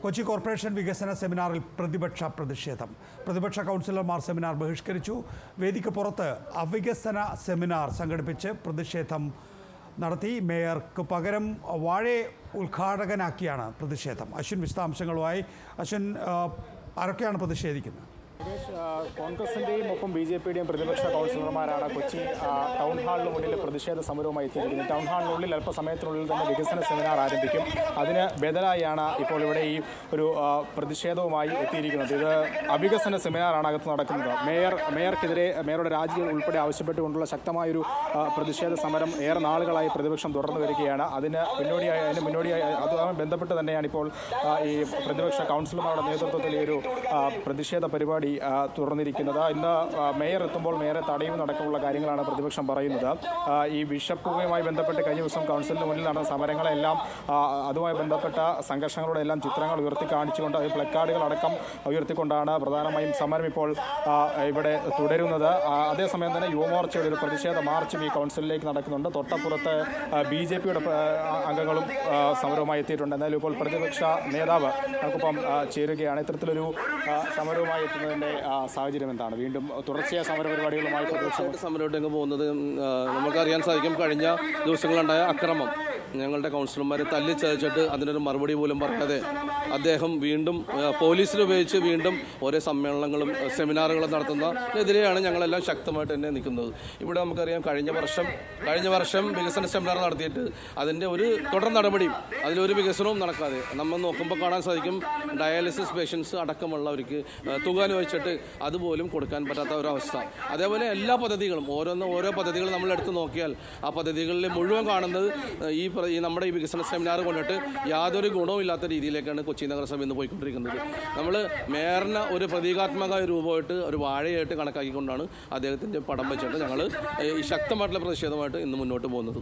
Kochi corporation വികസന സെമിനാറിൽ പ്രതിപക്ഷ പ്രതിഷേധം പ്രതിപക്ഷ കൗൺസിലർമാർ സെമിനാർ ബഹിഷ്കരിച്ചു വേദിക്ക് പുറത്ത് അവികസന സെമിനാർ സംഘടിപ്പിച്ച് പ്രതിഷേധം നടത്തി മേയർക്ക് പകരം വാഴയെ ഉദ്ഘാടകനാക്കിയാണ് പ്രതിഷേധം അശ്വിൻ വിശദാംശങ്ങളുമായി അശ്വിൻ ആ, ആരൊക്കെയാണ് പ്രതിഷേധിക്കുന്നത് ദിനേശ്, ആ, കോൺഗ്രസിന്റെയും ഒപ്പം ബി ജെ പിയുടെയും പ്രതിപക്ഷ കൗൺസിലർമാരാണ് കൊച്ചി ആ, ടൗൺ ഹാളിന് മുന്നിൽ പ്രതിഷേധ സമരവുമായി എത്തിയിരിക്കുന്നത് ടൗൺ ഹാളിനുള്ളിൽ അല്പസമയത്തിനുള്ളിൽ തന്നെ വികസന സെമിനാർ ആരംഭിക്കും അതിന് ബദലായാണ് ഇപ്പോൾ ഇവിടെ ഈ ഒരു ആ, പ്രതിഷേധവുമായി എത്തിയിരിക്കുന്നത് ഇത് അവികസന സെമിനാറാണ് അകത്ത് നടക്കുന്നത് മേയർ മേയർക്കെതിരെ മേയറുടെ രാജി ഉൾപ്പെടെ ആവശ്യപ്പെട്ടുകൊണ്ടുള്ള ശക്തമായൊരു ആ, പ്രതിഷേധ സമരം ഏറെ നാളുകളായി പ്രതിപക്ഷം തുടർന്നു വരികയാണ് അതിന് മുന്നോടിയായി അതിന് മുന്നോടിയായി അതുമായി ബന്ധപ്പെട്ട് തന്നെയാണ് ഇപ്പോൾ ആ, ഈ പ്രതിപക്ഷ കൗൺസിലർമാരുടെ നേതൃത്വത്തിൽ ഈ ഒരു ആ, പ്രതിഷേധ പരിപാടി ആ, തുടർന്നിരിക്കുന്നത് ഇന്ന് ആ, മേയർ എത്തുമ്പോൾ മേയറെ തടയുന്നതടക്കമുള്ള കാര്യങ്ങളാണ് പ്രതിപക്ഷം പറയുന്നത് ആ, ഈ ബിഷപ്പുമായി ബന്ധപ്പെട്ട് കഴിഞ്ഞ ദിവസം കൗൺസിലിന് മുന്നിൽ നടന്ന സമരങ്ങളെല്ലാം ആ, അതുമായി ബന്ധപ്പെട്ട സംഘർഷങ്ങളുടെ എല്ലാം ചിത്രങ്ങൾ ഉയർത്തി കാണിച്ചുകൊണ്ട് അത് പ്ലക്കാർഡുകൾ അടക്കം ഉയർത്തിക്കൊണ്ടാണ് പ്രധാനമായും സമരം ഇപ്പോൾ ആ, ഇവിടെ തുടരുന്നത് ആ, അതേസമയം തന്നെ യുവമോർച്ചയുടെ ഒരു പ്രതിഷേധ മാർച്ചും ഈ കൗൺസിലിലേക്ക് നടക്കുന്നുണ്ട് തൊട്ടപ്പുറത്ത് ബി ജെ പിയുടെ അംഗങ്ങളും ആ, സമരവുമായി എത്തിയിട്ടുണ്ട് എന്തായാലും ഇപ്പോൾ പ്രതിപക്ഷ നേതാവ് നമുക്കിപ്പം ആ, ചേരുകയാണ് ഇത്തരത്തിലൊരു ആ, സമരവുമായി എത്തുന്നതിന്റെ ആ, സാഹചര്യം എന്താണ് വീണ്ടും തുടർച്ചയായ സമര പരിപാടികളുമായി പ്രതിപക്ഷം തീർച്ചയായിട്ടും സമരമായിട്ട് പോകുന്നത് ഉം, ആ, നമുക്കറിയാൻ സാധിക്കും കഴിഞ്ഞ ദിവസങ്ങളുണ്ടായ അക്രമം ഞങ്ങളുടെ കൗൺസിലർമാരെ തല്ലിച്ചതച്ചിട്ട് അതിനൊരു മറുപടി പോലും പറയാതെ അദ്ദേഹം വീണ്ടും ആ, പോലീസിനെ ഉപയോഗിച്ച് വീണ്ടും ഓരോ സമ്മേളനങ്ങളും ആ, സെമിനാറുകളും നടത്തുന്നതിനെതിരെയാണ് ഞങ്ങളെല്ലാം ശക്തമായിട്ട് തന്നെ നിൽക്കുന്നത് ഇവിടെ നമുക്കറിയാം കഴിഞ്ഞ വർഷം കഴിഞ്ഞ വർഷം വികസന സെമിനാർ നടത്തിയിട്ട് അതിൻ്റെ ഒരു തുടർ നടപടിയും അതിലൊരു വികസനവും നടക്കാതെ നമ്മൾ നോക്കുമ്പോൾ കാണാൻ സാധിക്കും ഡയാലിസിസ് പേഷ്യൻസ് അടക്കമുള്ളവർക്ക് ആ, തുക അനുവദിച്ചിട്ട് അതുപോലും കൊടുക്കാൻ പറ്റാത്ത ഒരു അവസ്ഥ അതേപോലെ എല്ലാ പദ്ധതികളും ഓരോന്ന് ഓരോ പദ്ധതികൾ നമ്മൾ എടുത്ത് നോക്കിയാൽ ആ പദ്ധതികളിൽ മുഴുവൻ കാണുന്നത് ആ, ഈ പ്ര- ഈ നമ്മുടെ ഈ വികസന സെമിനാർ കൊണ്ടിട്ട് യാതൊരു ഗുണവും ഇല്ലാത്ത രീതിയിലേക്കാണ് കൊച്ചി നഗരസഭ ഇന്ന് പോയിക്കൊണ്ടിരിക്കുന്നത് നമ്മൾ മേയറിനെ ഒരു പ്രതീകാത്മക രൂപമായിട്ട് ഒരു വാഴയായിട്ട് കണക്കാക്കിക്കൊണ്ടാണ് അദ്ദേഹത്തിൻ്റെ പടം വെച്ചിട്ട് ഞങ്ങൾ ഈ ശക്തമായിട്ടുള്ള പ്രതിഷേധമായിട്ട് ഇന്ന് മുന്നോട്ട് പോകുന്നത്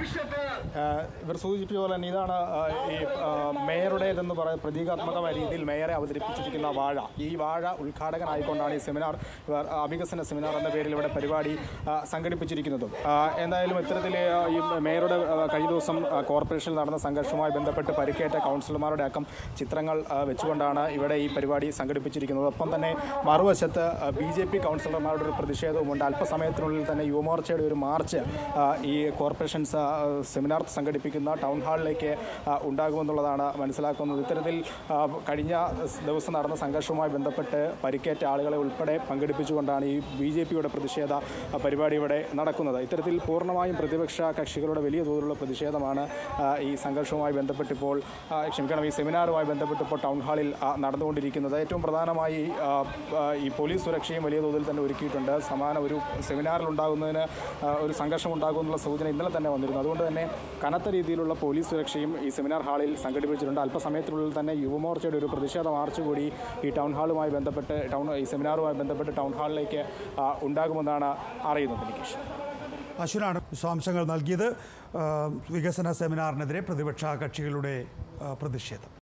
ആഹ് ഇവർ സൂചിപ്പിച്ച പോലെ തന്നെ ഇതാണ് ആഹ് ഈ ആഹ് മേയറുടേതെന്ന് പറയുന്ന പ്രതീകാത്മകമായ രീതിയിൽ മേയറെ അവതരിപ്പിച്ചിരിക്കുന്ന വാഴ ഈ വാഴ ഉദ്ഘാടകനായിക്കൊണ്ടാണ് ഈ സെമിനാർ ഇവർ അവികസന സെമിനാർ എന്ന പേരിൽ ഇവിടെ പരിപാടി ആഹ് സംഘടിപ്പിച്ചിരിക്കുന്നതും ആഹ് എന്തായാലും ഇത്തരത്തിൽ ആഹ് ഈ മേയറുടെ ആഹ് കഴിഞ്ഞ ദിവസം ആഹ് കോർപ്പറേഷനിൽ നടന്ന സംഘർഷവുമായി ബന്ധപ്പെട്ട് പരിക്കേറ്റ കൗൺസിലർമാരുടെ അക്കം ചിത്രങ്ങൾ ആഹ് വെച്ചുകൊണ്ടാണ് ഇവിടെ ഈ പരിപാടി സംഘടിപ്പിച്ചിരിക്കുന്നത് ഒപ്പം തന്നെ മറുവശത്ത് ബി ജെ പി കൗൺസിലർമാരുടെ ഒരു പ്രതിഷേധവുമുണ്ട് അല്പസമയത്തിനുള്ളിൽ തന്നെ യുവമോർച്ചയുടെ ഒരു മാർച്ച് ആഹ് ഈ കോർപ്പറേഷൻ സ- സെമിനാർ സംഘടിപ്പിക്കുന്ന ടൗൺ ഹാളിലേക്ക് ആഹ് ഉണ്ടാകുമെന്നുള്ളതാണ് മനസ്സിലാക്കുന്നത് ഇത്തരത്തിൽ ആഹ് കഴിഞ്ഞ ദിവസം നടന്ന സംഘർഷവുമായി ബന്ധപ്പെട്ട് പരിക്കേറ്റ ആളുകളെ ഉൾപ്പെടെ പങ്കെടുപ്പിച്ചുകൊണ്ടാണ് ഈ ബി ജെ പിയുടെ പ്രതിഷേധ ആഹ് പരിപാടി ഇവിടെ നടക്കുന്നത് ഇത്തരത്തിൽ പൂർണ്ണമായും പ്രതിപക്ഷ കക്ഷികളുടെ വലിയ തോതിലുള്ള പ്രതിഷേധമാണ് ആഹ് ഈ സംഘർഷവുമായി ബന്ധപ്പെട്ടിപ്പോൾ ആഹ് ക്ഷമിക്കണം ഈ സെമിനാറുമായി ബന്ധപ്പെട്ടിപ്പോൾ ടൗൺ ഹാളിൽ ആഹ് നടന്നുകൊണ്ടിരിക്കുന്നത് ഏറ്റവും പ്രധാനമായി ആഹ് ആഹ് ഈ പോലീസ് സുരക്ഷയും വലിയ തോതിൽ തന്നെ ഒരുക്കിയിട്ടുണ്ട് സമാന ഒരു സെമിനാറിൽ ഉണ്ടാകുന്നതിന് ആഹ് ഒരു സംഘർഷം ഉണ്ടാകുമെന്നുള്ള സൂചന ഇന്നലെ തന്നെ വന്നിരുന്നു അതുകൊണ്ട് തന്നെ കനത്ത രീതിയിലുള്ള പോലീസ് സുരക്ഷയും ഈ സെമിനാർ ഹാളിൽ സംഘടിപ്പിച്ചിട്ടുണ്ട് അല്പസമയത്തിനുള്ളിൽ തന്നെ യുവമോർച്ചയുടെ ഒരു പ്രതിഷേധ മാർച്ച് കൂടി ഈ ടൗൺ ഹാളുമായി ബന്ധപ്പെട്ട് ടൗൺ ഈ സെമിനാറുമായി ബന്ധപ്പെട്ട് ടൗൺ ഹാളിലേക്ക് ആഹ് ഉണ്ടാകുമെന്നാണ് അറിയുന്നത് നികേഷ് അശ്വിനാണ് വിശദാംശങ്ങൾ നൽകിയത് ആ, വികസന സെമിനാറിനെതിരെ പ്രതിപക്ഷ കക്ഷികളുടെ ആ, പ്രതിഷേധം